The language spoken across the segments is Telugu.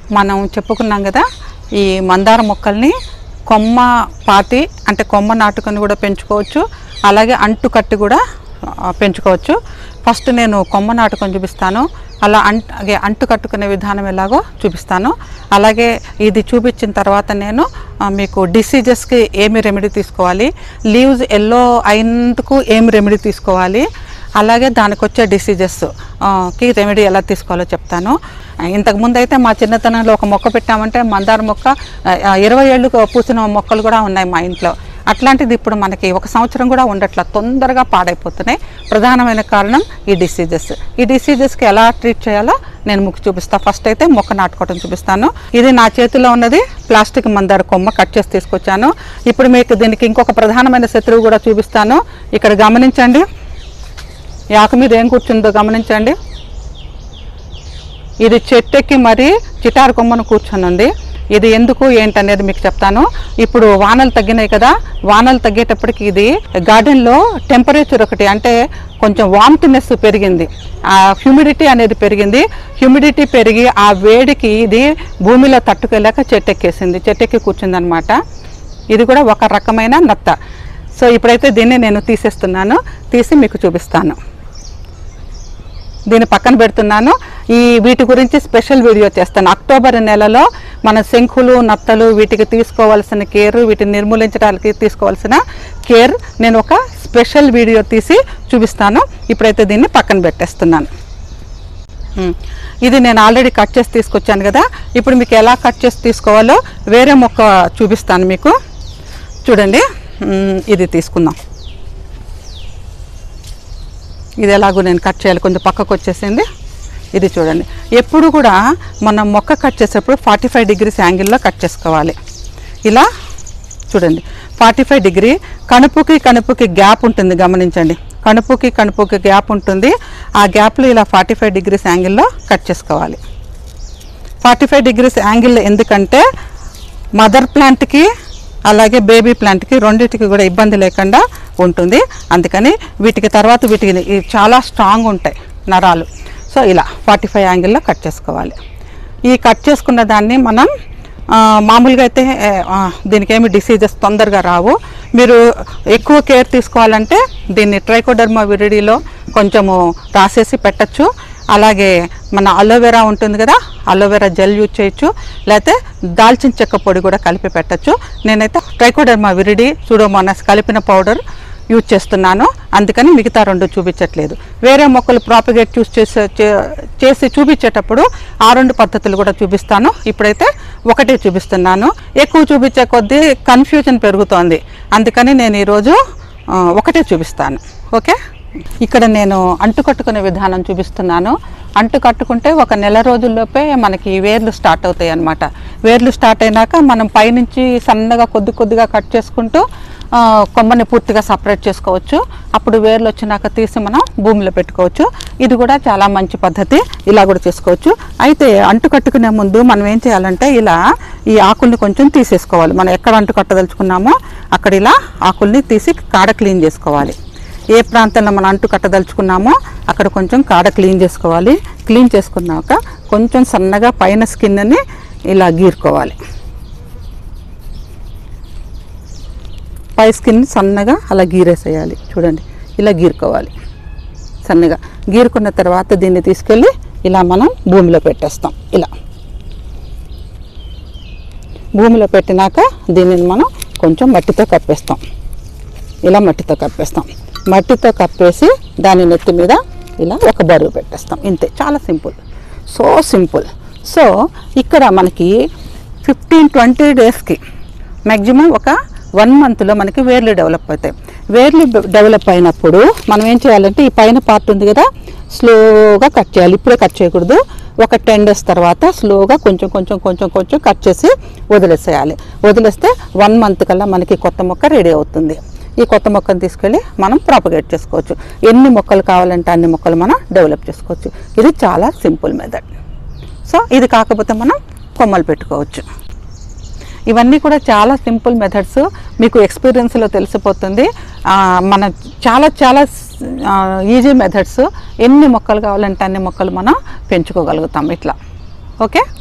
మనం చెప్పుకున్నాం కదా ఈ మందార మొక్కల్ని కొమ్మ పాతి అంటే కొమ్మ నాటుకొని కూడా పెంచుకోవచ్చు అలాగే అంటు కట్టి కూడా ఆ, పెంచుకోవచ్చు ఫస్ట్ నేను కొమ్మ నాటుకొని చూపిస్తాను అలా అంట్ అలాగే అంటు కట్టుకునే విధానం ఎలాగో చూపిస్తాను అలాగే ఇది చూపించిన తర్వాత నేను ఆ, మీకు డిసీజెస్కి ఏమి రెమెడీ తీసుకోవాలి లీవ్స్ ఎల్లో అయినందుకు ఏమి రెమెడీ తీసుకోవాలి అలాగే దానికి వచ్చే డిసీజెస్ కి రెమెడీ ఎలా తీసుకోవాలో చెప్తాను ఇంతకుముందు అయితే మా చిన్నతనంలో ఒక మొక్క పెట్టామంటే మందార మొక్క ఆ, ఇరవై ఏళ్ళు పూసిన మొక్కలు కూడా ఉన్నాయి మా ఇంట్లో అట్లాంటిది ఇప్పుడు మనకి ఒక సంవత్సరం కూడా ఉండట్లా తొందరగా పాడైపోతున్నాయి ప్రధానమైన కారణం ఈ డిసీజెస్ ఈ డిసీజెస్కి ఎలా ట్రీట్ చేయాలో నేను మీకు చూపిస్తాను ఫస్ట్ అయితే మొక్క నాటుకోవడం చూపిస్తాను ఇది నా చేతిలో ఉన్నది ప్లాస్టిక్ మందార కొమ్మ కట్ చేసి తీసుకొచ్చాను ఇప్పుడు మీకు దీనికి ఇంకొక ప్రధానమైన శత్రువు కూడా చూపిస్తాను ఇక్కడ గమనించండి ఈ ఆకు మీద ఏం కూర్చుందో గమనించండి ఇది చెట్టెక్కి మరి చిటారు కొమ్మను కూర్చొని ఉంది ఇది ఎందుకు ఏంటనేది మీకు చెప్తాను ఇప్పుడు వానలు తగ్గినాయి కదా వానలు తగ్గేటప్పటికి ఇది గార్డెన్లో టెంపరేచర్ ఒకటి అంటే కొంచెం వామ్టినెస్ పెరిగింది ఆ హ్యూమిడిటీ అనేది పెరిగింది హ్యూమిడిటీ పెరిగి ఆ వేడికి ఇది భూమిలో తట్టుకోలేక చెట్టెక్కేసింది చెట్టెక్కి కూర్చుందనమాట ఇది కూడా ఒక రకమైన నత్త సో ఇప్పుడైతే దీన్ని నేను తీసేస్తున్నాను తీసి మీకు చూపిస్తాను దీన్ని పక్కన పెడుతున్నాను ఈ వీటి గురించి స్పెషల్ వీడియో చేస్తాను అక్టోబర్ నెలలో మన శంఖులు నత్తలు వీటికి తీసుకోవాల్సిన కేర్ వీటిని నిర్మూలించడానికి తీసుకోవాల్సిన కేర్ నేను ఒక స్పెషల్ వీడియో తీసి చూపిస్తాను ఇప్పుడైతే దీన్ని పక్కన పెట్టేస్తున్నాను ఉమ్. ఇది నేను ఆల్రెడీ కట్ చేసి తీసుకొచ్చాను కదా ఇప్పుడు మీకు ఎలా కట్ చేసి తీసుకోవాలో వేరే మొక్క చూపిస్తాను మీకు చూడండి ఉమ్, ఇది తీసుకుందాం ఇది ఎలాగో నేను కట్ చేయాలి కొంచెం పక్కకు వచ్చేసింది ఇది చూడండి ఎప్పుడు కూడా మనం మొక్క కట్ చేసేటప్పుడు ఫార్టీ ఫైవ్ డిగ్రీస్ యాంగిల్లో కట్ చేసుకోవాలి ఇలా చూడండి ఫార్టీ ఫైవ్ డిగ్రీ కణుపుకి కణుపుకి గ్యాప్ ఉంటుంది గమనించండి కణుపుకి కణుపుకి గ్యాప్ ఉంటుంది ఆ గ్యాప్లో ఇలా ఫార్టీ ఫైవ్ డిగ్రీస్ యాంగిల్లో కట్ చేసుకోవాలి ఫార్టీ ఫైవ్ డిగ్రీస్ యాంగిల్ ఎందుకంటే మదర్ ప్లాంట్కి అలాగే బేబీ ప్లాంట్కి రెండింటికి కూడా ఇబ్బంది లేకుండా ఉంటుంది అందుకని వీటికి తర్వాత వీటికి ఇవి చాలా స్ట్రాంగ్ ఉంటాయి నరాలు సో ఇలా ఫార్టీ ఫైవ్ యాంగిల్లో కట్ చేసుకోవాలి ఈ కట్ చేసుకున్న దాన్ని మనం ఆ, మామూలుగా అయితే ఆ, దీనికి ఏమి డిసీజెస్ తొందరగా రావు మీరు ఎక్కువ కేర్ తీసుకోవాలంటే దీన్ని ట్రైకోడర్మా విరిడిలో కొంచెము రాసేసి పెట్టచ్చు అలాగే మన అలోవెరా ఉంటుంది కదా అలోవెరా జెల్ యూజ్ చేయొచ్చు లేకపోతే దాల్చిన చెక్క పొడి కూడా కలిపి పెట్టచ్చు నేనైతే ట్రైకోడర్మా విరిడి సూడోమోనాస్ కలిపిన పౌడర్ యూజ్ చేస్తున్నాను అందుకని మిగతా రెండు చూపించట్లేదు వేరే మొక్కలు ప్రాపగేట్ చూస్ చేసే చే- చేసి చూపించేటప్పుడు ఆ రెండు పద్ధతులు కూడా చూపిస్తాను ఇప్పుడైతే ఒకటే చూపిస్తున్నాను ఎక్కువ చూపించే కొద్దీ కన్ఫ్యూజన్ పెరుగుతోంది అందుకని నేను ఈరోజు ఆ, ఒకటే చూపిస్తాను ఓకే ఇక్కడ నేను అంటు కట్టుకునే విధానం చూపిస్తున్నాను అంటు కట్టుకుంటే ఒక నెల రోజుల్లోపే మనకి వేర్లు స్టార్ట్ అవుతాయి అన్నమాట వేర్లు స్టార్ట్ అయినాక మనం పైనుంచి సన్నగా కొద్ది కొద్దిగా కట్ చేసుకుంటూ ఆ, కొమ్మని పూర్తిగా సపరేట్ చేసుకోవచ్చు అప్పుడు వేర్లు వచ్చినాక తీసి మనం భూమిలో పెట్టుకోవచ్చు ఇది కూడా చాలా మంచి పద్ధతి ఇలా కూడా చేసుకోవచ్చు అయితే అంటు కట్టుకునే ముందు మనం ఏం చేయాలంటే ఇలా ఈ ఆకుల్ని కొంచెం తీసేసుకోవాలి మనం ఎక్కడ అంటు కట్టదలుచుకున్నామో అక్కడ ఇలా ఆకుల్ని తీసి కాడ క్లీన్ చేసుకోవాలి ఏ ప్రాంతంలో మనం అంటు కట్టదలుచుకున్నామో అక్కడ కొంచెం కాడ క్లీన్ చేసుకోవాలి క్లీన్ చేసుకున్నాక కొంచెం సన్నగా పైన స్కిన్ని ఇలా గీరుకోవాలి పై స్కిన్ సన్నగా అలా గీరేసేయాలి చూడండి ఇలా గీరుకోవాలి సన్నగా గీరుకున్న తర్వాత దీన్ని తీసుకెళ్ళి ఇలా మనం భూమిలో పెట్టేస్తాం ఇలా భూమిలో పెట్టినాక దీనిని మనం కొంచెం మట్టితో కప్పేస్తాం ఇలా మట్టితో కప్పేస్తాం మట్టితో కప్పేసి దాని నెత్తి మీద ఇలా ఒక బరువు పెట్టేస్తాం ఇంతే చాలా సింపుల్ సో సింపుల్ సో ఇక్కడ మనకి ఫిఫ్టీన్ ట్వంటీ డేస్కి మ్యాక్సిమం ఒక వన్ మంత్లో మనకి వేర్లు డెవలప్ అవుతాయి వేర్లు డెవలప్ అయినప్పుడు మనం ఏం చేయాలంటే ఈ పైన పార్ట్ ఉంది కదా స్లోగా కట్ చేయాలి ఇప్పుడే కట్ చేయకూడదు ఒక టెన్ డేస్ తర్వాత స్లోగా కొంచెం కొంచెం కొంచెం కొంచెం కట్ చేసి వదిలేసేయాలి వదిలేస్తే వన్ మంత్ కల్లా మనకి కొత్త మొక్క రెడీ అవుతుంది ఈ కొత్త మొక్కను తీసుకెళ్ళి మనం ప్రాపగేట్ చేసుకోవచ్చు ఎన్ని మొక్కలు కావాలంటే అన్ని మొక్కలు మనం డెవలప్ చేసుకోవచ్చు ఇది చాలా సింపుల్ మెథడ్ సో ఇది కాకపోతే మనం కొమ్మలు పెట్టుకోవచ్చు ఇవన్నీ కూడా చాలా సింపుల్ మెథడ్స్ మీకు ఎక్స్పీరియన్స్లో తెలిసిపోతుంది ఆ, మన చాలా చాలా ఈజీ మెథడ్స్ ఎన్ని మొక్కలు కావాలంటే అన్ని మొక్కలు మనం పెంచుకోగలుగుతాం ఇట్లా ఓకే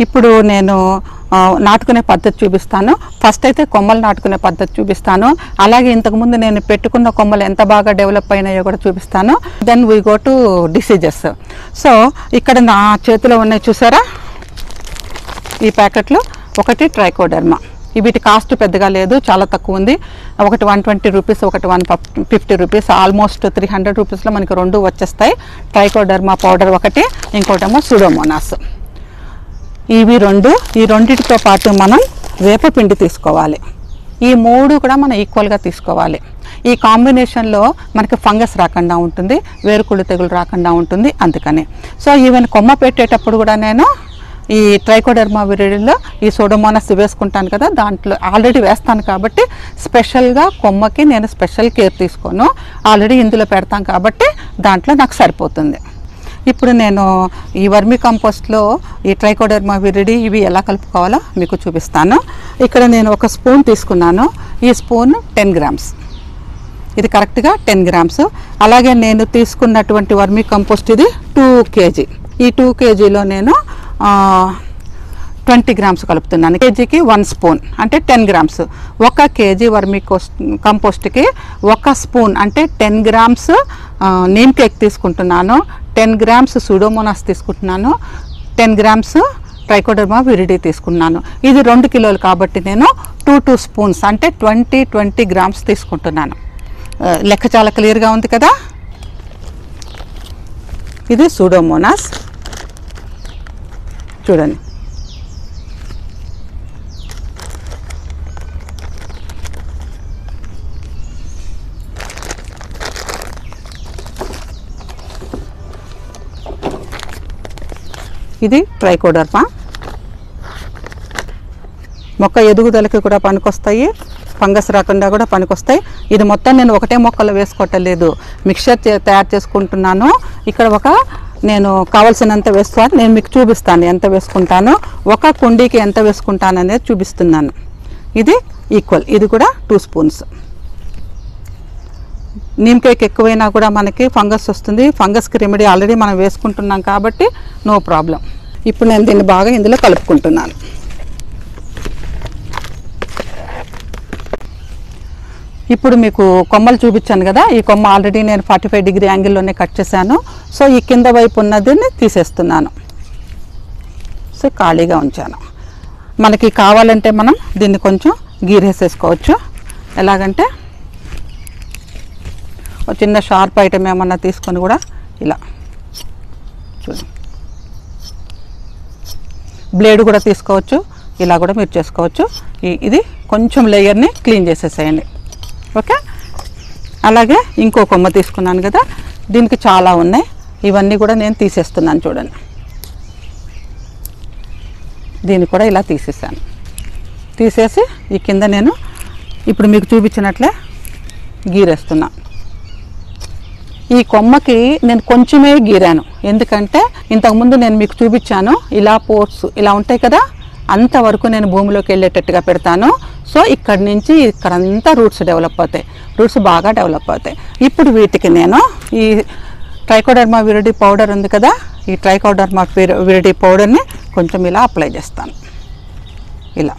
ఇప్పుడు నేను ఆ, నాటుకునే పద్ధతి చూపిస్తాను ఫస్ట్ అయితే కొమ్మలు నాటుకునే పద్ధతి చూపిస్తాను అలాగే ఇంతకుముందు నేను పెట్టుకున్న కొమ్మలు ఎంత బాగా డెవలప్ అయినాయో కూడా చూపిస్తాను then we go to diseases so ఇక్కడ నా చేతిలో ఉన్నాయి చూసారా ఈ ప్యాకెట్లు ఒకటి ట్రైకోడర్మా ఈ వీటి కాస్ట్ పెద్దగా లేదు చాలా తక్కువ ఉంది ఒకటి వన్ ట్వంటీ రూపీస్ ఒకటి one fifty rupees almost three hundred రూపీస్లో మనకి రెండు వచ్చేస్తాయి ట్రైకోడర్మా పౌడర్ ఒకటి ఇంకోటేమో సుడోమోనాస్ ఇవి రెండు ఈ రెండిటితో పాటు మనం వేపపిండి తీసుకోవాలి ఈ మూడు కూడా మనం ఈక్వల్గా తీసుకోవాలి ఈ కాంబినేషన్లో మనకి ఫంగస్ రాకుండా ఉంటుంది వేరుకుళ్ళు తెగులు రాకుండా ఉంటుంది అందుకని సో ఈవెన్ కొమ్మ పెట్టేటప్పుడు కూడా నేను ఈ ట్రైకోడర్మా విరిడిలో ఈ సోడోమోనస్ వేసుకుంటాను కదా దాంట్లో ఆల్రెడీ వేస్తాను కాబట్టి స్పెషల్గా కొమ్మకి నేను స్పెషల్ కేర్ తీసుకోను ఆల్రెడీ ఇందులో పెడతాం కాబట్టి దాంట్లో నాకు సరిపోతుంది ఇప్పుడు నేను ఈ వర్మి కంపోస్ట్లో ఈ ట్రైకోడర్మా విరిడి ఇవి ఎలా కలుపుకోవాలో మీకు చూపిస్తాను ఇక్కడ నేను ఒక స్పూన్ తీసుకున్నాను ఈ స్పూన్ టెన్ గ్రామ్స్ ఇది కరెక్ట్గా టెన్ గ్రామ్స్ అలాగే నేను తీసుకున్నటువంటి వర్మి కంపోస్ట్ ఇది టూ కేజీ ఈ టూ కేజీలో నేను ట్వంటీ గ్రామ్స్ కలుపుతున్నాను కేజీకి వన్ స్పూన్ అంటే టెన్ గ్రామ్స్ ఒక కేజీ వర్మి కోస్ట్ కంపోస్ట్కి ఒక స్పూన్ అంటే టెన్ గ్రామ్స్ నీమ్ కేక్ తీసుకుంటున్నాను టెన్ గ్రామ్స్ సూడోమోనాస్ తీసుకుంటున్నాను టెన్ గ్రామ్స్ ట్రైకోడర్మా విరిడి తీసుకున్నాను ఇది రెండు కిలోలు కాబట్టి నేను టూ టూ స్పూన్స్ అంటే ట్వంటీ ట్వంటీ గ్రామ్స్ తీసుకుంటున్నాను ఆ, లెక్క చాలా క్లియర్గా ఉంది కదా ఇది సూడోమోనాస్ చూడండి ఇది ట్రైకోడర్మా మొక్క ఎదుగుదలకి కూడా పనికొస్తాయి ఫంగస్ రాకుండా కూడా పనికొస్తాయి ఇది మొత్తం నేను ఒకటే మొక్కలో వేసుకోవట్లేదు మిక్చర్ చే- తయారు చేసుకుంటున్నాను ఇక్కడ ఒక నేను కావలసినంత వేస్తాను నేను మీకు చూపిస్తాను ఎంత వేసుకుంటాను ఒక కుండీకి ఎంత వేసుకుంటాను అనేది చూపిస్తున్నాను ఇది ఈక్వల్ ఇది కూడా టూ స్పూన్స్ నీమ్ కేక్ ఎక్కువైనా కూడా మనకి ఫంగస్ వస్తుంది ఫంగస్కి రెమెడీ ఆల్రెడీ మనం వేసుకుంటున్నాం కాబట్టి నో ప్రాబ్లం ఇప్పుడు నేను దీన్ని బాగా ఇందులో కలుపుకుంటున్నాను ఇప్పుడు మీకు కొమ్మలు చూపించాను కదా ఈ కొమ్మ ఆల్రెడీ నేను ఫార్టీ ఫైవ్ డిగ్రీ యాంగిల్లోనే కట్ చేశాను సో ఈ కింద వైపు ఉన్నదిని తీసేస్తున్నాను సో ఖాళీగా ఉంచాను మనకి కావాలంటే మనం దీన్ని కొంచెం గీరేసేసుకోవచ్చు ఎలాగంటే ఒక చిన్న షార్ప్ ఐటమ్ ఏమన్నా తీసుకొని కూడా ఇలా చూడండి బ్లేడ్ కూడా తీసుకోవచ్చు ఇలా కూడా మీరు చేసుకోవచ్చు ఈ- ఇది కొంచెం లేయర్ని క్లీన్ చేసేసేయండి ఓకే అలాగే ఇంకో కొమ్మ తీసుకున్నాను కదా దీనికి చాలా ఉన్నాయి ఇవన్నీ కూడా నేను తీసేస్తున్నాను చూడండి దీన్ని కూడా ఇలా తీసేసాను తీసేసి ఈ కింద నేను ఇప్పుడు మీకు చూపించినట్లే గీరేస్తున్నా ఈ కొమ్మకి నేను కొంచెమే గీరాను ఎందుకంటే ఇంతకుముందు నేను మీకు చూపించాను ఇలా పోర్ట్స్ ఇలా ఉంటాయి కదా అంతవరకు నేను భూమిలోకి వెళ్ళేటట్టుగా పెడతాను సో ఇక్కడి నుంచి ఇక్కడంతా రూట్స్ డెవలప్ అవుతాయి రూట్స్ బాగా డెవలప్ అవుతాయి ఇప్పుడు వీటికి నేను ఈ ట్రైకోడర్మా విరిడి పౌడర్ ఉంది కదా ఈ ట్రైకోడర్మా విర- విరిడి పౌడర్ని కొంచెం ఇలా అప్లై చేస్తాను ఇలా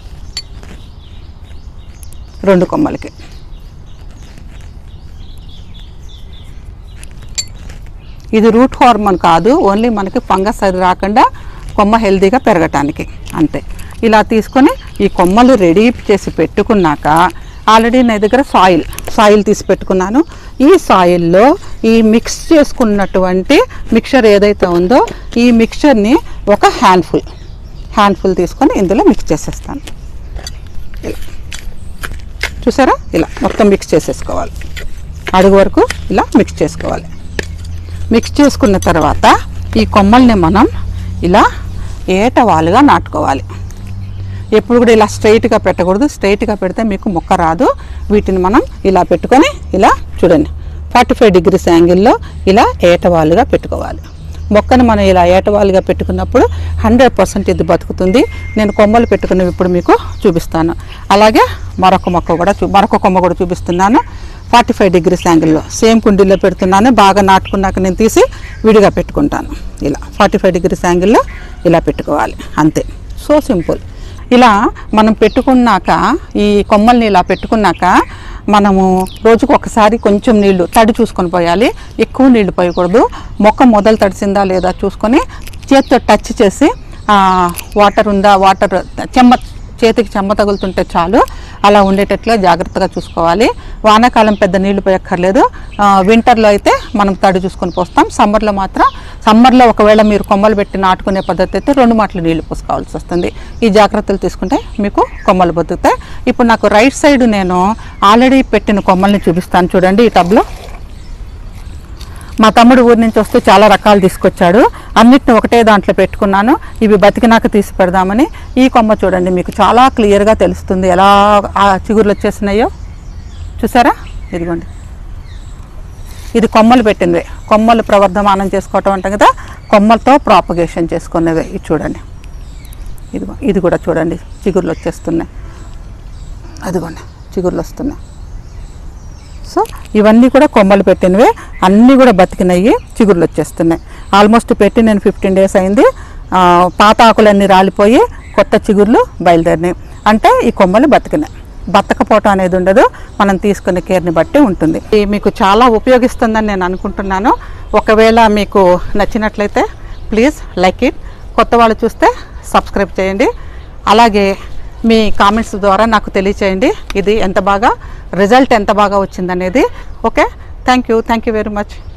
రెండు కొమ్మలకి ఇది రూట్ హార్మోన్ కాదు ఓన్లీ మనకి ఫంగస్ అది రాకుండా కొమ్మ హెల్తీగా పెరగటానికి అంతే ఇలా తీసుకొని ఈ కొమ్మలు రెడీ చేసి పెట్టుకున్నాక ఆల్రెడీ నా దగ్గర సాయిల్ సాయిల్ తీసి పెట్టుకున్నాను ఈ సాయిల్లో ఈ మిక్స్ చేసుకున్నటువంటి మిక్చర్ ఏదైతే ఉందో ఈ మిక్చర్ని ఒక హ్యాండ్ఫుల్ హ్యాండ్ఫుల్ తీసుకొని ఇందులో మిక్స్ చేసేస్తాను ఇలా చూసారా ఇలా మొత్తం మిక్స్ చేసేసుకోవాలి అడుగు వరకు ఇలా మిక్స్ చేసుకోవాలి మిక్స్ చేసుకున్న తర్వాత ఈ కొమ్మల్ని మనం ఇలా ఏటవాలుగా నాటుకోవాలి ఎప్పుడు కూడా ఇలా స్ట్రైట్గా పెట్టకూడదు స్ట్రైట్గా పెడితే మీకు మొక్క రాదు వీటిని మనం ఇలా పెట్టుకొని ఇలా చూడండి ఫార్టీ ఫైవ్ డిగ్రీస్ యాంగిల్లో ఇలా ఏటవాలుగా పెట్టుకోవాలి మొక్కను మనం ఇలా ఏటవాలుగా పెట్టుకున్నప్పుడు హండ్రెడ్ పర్సెంట్ ఇది బతుకుతుంది నేను కొమ్మలు పెట్టుకున్నవి ఇప్పుడు మీకు చూపిస్తాను అలాగే మరొక మొక్క కూడా చూ మరొక కొమ్మ కూడా చూపిస్తున్నాను ఫార్టీ ఫైవ్ డిగ్రీస్ యాంగిల్లో సేమ్ కుండీలో పెడుతున్నాను బాగా నాటుకున్నాక నేను తీసి విడిగా పెట్టుకుంటాను ఇలా ఫార్టీ ఫైవ్ డిగ్రీస్ యాంగిల్లో ఇలా పెట్టుకోవాలి అంతే సో సింపుల్ ఇలా మనం పెట్టుకున్నాక ఈ కొమ్మల్ని ఇలా పెట్టుకున్నాక మనము రోజుకు ఒకసారి కొంచెం నీళ్లు తడి చూసుకొని పోయాలి ఎక్కువ నీళ్లు పోయకూడదు మొక్క మొదలు తడిసిందా లేదా చూసుకొని చేతితో టచ్ చేసి ఆ, వాటర్ ఉందా వాటర్ చెమ్మ చేతికి చెమ్మ తగులుతుంటే చాలు అలా ఉండేటట్లుగా జాగ్రత్తగా చూసుకోవాలి వానాకాలం పెద్ద నీళ్లు పోయక్కర్లేదు ఆ, వింటర్లో అయితే మనం తడి చూసుకొని పోస్తాం సమ్మర్లో మాత్రం సమ్మర్లో ఒకవేళ మీరు కొమ్మలు పెట్టి నాటుకునే పద్ధతి అయితే రెండు మాటలు నీళ్లు పోసుకోవాల్సి వస్తుంది ఈ జాగ్రత్తలు తీసుకుంటే మీకు కొమ్మలు బతుకుతాయి ఇప్పుడు నాకు రైట్ సైడ్ నేను ఆల్రెడీ పెట్టిన కొమ్మల్ని చూపిస్తాను చూడండి ఈ టబ్లో మా తమ్ముడు ఊరి నుంచి వస్తే చాలా రకాలు తీసుకొచ్చాడు అన్నిటిని ఒకటే దాంట్లో పెట్టుకున్నాను ఇవి బతికినాక తీసి పెడదామని ఈ కొమ్మ చూడండి మీకు చాలా క్లియర్గా తెలుస్తుంది ఎలా ఆ చిగుర్లు వచ్చేసినాయో చూసారా ఇదిగోండి ఇది కొమ్మలు పెట్టినవే కొమ్మలు ప్రవర్ధమానం చేసుకోవటం అంటాం కదా కొమ్మలతో ప్రాపగేషన్ చేసుకునేవే ఇది చూడండి ఇదిగో ఇది కూడా చూడండి చిగుర్లు వచ్చేస్తున్నాయి అదిగోండి చిగుర్లు వస్తున్నాయి సో ఇవన్నీ కూడా కొమ్మలు పెట్టినవే అన్నీ కూడా బతికినాయి చిగుర్లు వచ్చేస్తున్నాయి ఆల్మోస్ట్ పెట్టి నేను ఫిఫ్టీన్ డేస్ అయింది ఆ, పాత ఆకులన్నీ రాలిపోయి కొత్త చిగుర్లు బయలుదేరినాయి అంటే ఈ కొమ్మలు బతికినాయి బతకపోవటం అనేది ఉండదు మనం తీసుకునే కేర్ని బట్టి ఉంటుంది ఇది మీకు చాలా ఉపయోగిస్తుందని నేను అనుకుంటున్నాను ఒకవేళ మీకు నచ్చినట్లయితే ప్లీజ్ లైక్ ఇట్ కొత్త వాళ్ళు చూస్తే సబ్స్క్రైబ్ చేయండి అలాగే మీ కామెంట్స్ ద్వారా నాకు తెలియచేయండి ఇది ఎంత బాగా రిజల్ట్ ఎంత బాగా వచ్చిందనేది okay thank you thank you very much